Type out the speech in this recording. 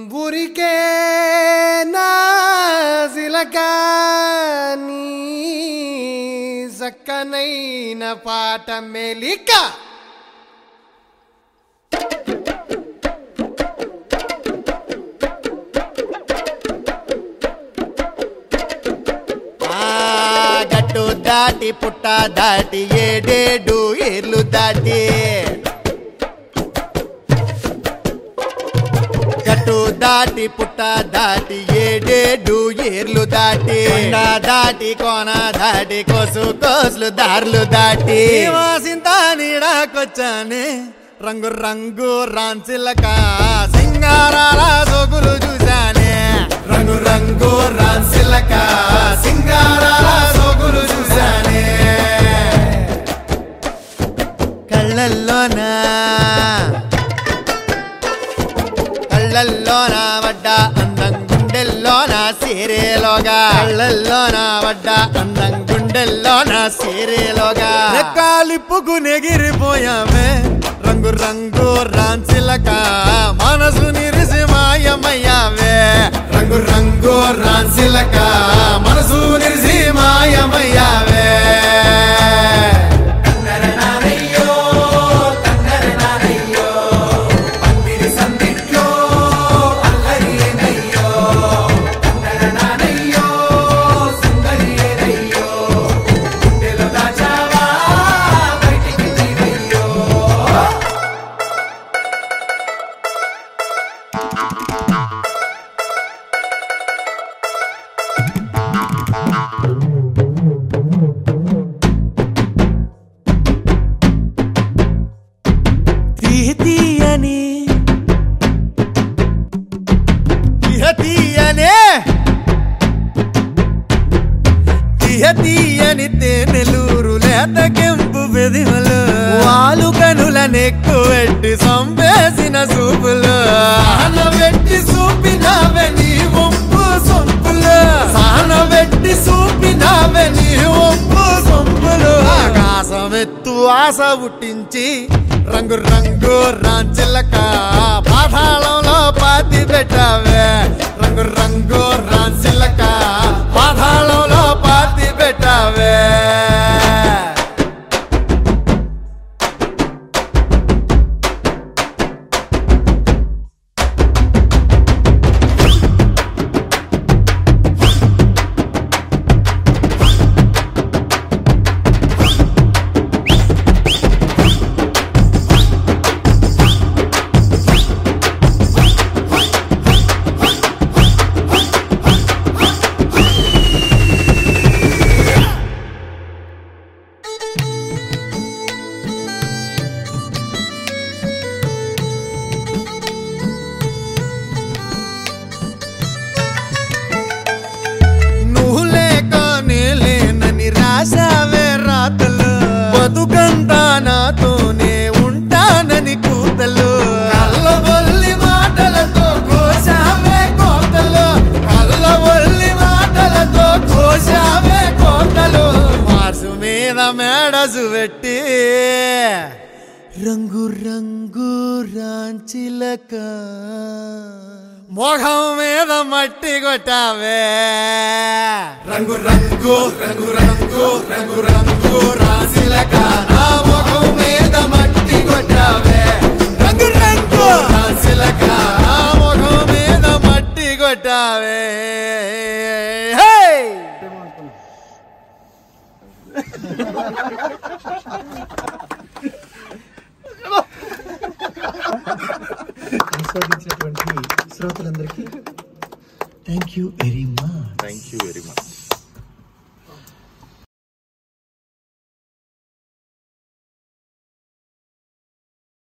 ఊరికే నా సిలక నీ సక్కనైన పాట మెలిక ఆ గట్టు దాటి పుట్ట దాటి ఏడేడు ఏర్లు దాటి గట్టు దాటి పుట్ట దాటి ఏడేడు ఏర్లు దాటి కొండ దాటి కోన దాటి కోసు కోసులు దారులు దాటి వాసింత నీడాకొచ్చానే రంగు రంగు రాన్సిలక సింగారాల సోకులు చూశానే రంగు రంగు రాన్సిలక సింగారాల సోకులు చూశానే కళ్ళల్లోనా కళ్ళల్లోన పడ్డ అందం గుండెల్లోన సీరేలోగా కళ్ళల్లోన పడ్డ అందం గుండెల్లోన సీరేలోగా కాలిప్పుకు నెగిరిపోయామే రంగు రంగు రాన్సిలక మనసు నిరిసి మాయమయ్యావే రంగు రంగు రాన్సిలక మనసు నిరిసి మాయమయ్యావే తీయని తీయనే తీయని తేనెలూరు లేత కెంపు బెదిమలు వాలు కనుల నెక్కు పెట్టి సంపేసిన సూపులు సాన పెట్టి సూపినావే నీ ఒప్పు సొంపులు సాన పెట్టి సూపినావే నీ ఒప్పు సొంపులు ఆకాశం ఎత్తు ఆశ పుట్టించి రంగు రంగు రాంచిలక పాతాళంలో పాతి పెట్టావే రంగు రంగు రాంచిలక పాతాళంలో పాతి పెట్టావే నువ్వు లేక నేలేనని రాశావే రాతలు బతుకంతా నాతోనే ఉంటానని కూతలు కళ్ళబొల్లి మాటలతో కోసావే కోతలు కళ్ళబొల్లి మాటలతో కోసావే కోతలు మార్సు మీద మేడసు పెట్టి రంగు రంగు రాంచిలక మోహం మీద మట్టి కొట్టావే రంగు రంగు రంగు రంగు రంగు రంగు రాసిలక నా ముఖం మీద మట్టి కొట్టావే రంగు రంగు రాసిలక నా ముఖం మీద మట్టి కొట్టావే హే! ఆస్వాదించినటువంటి శ్రోతలందరికీ థ్యాంక్ యూ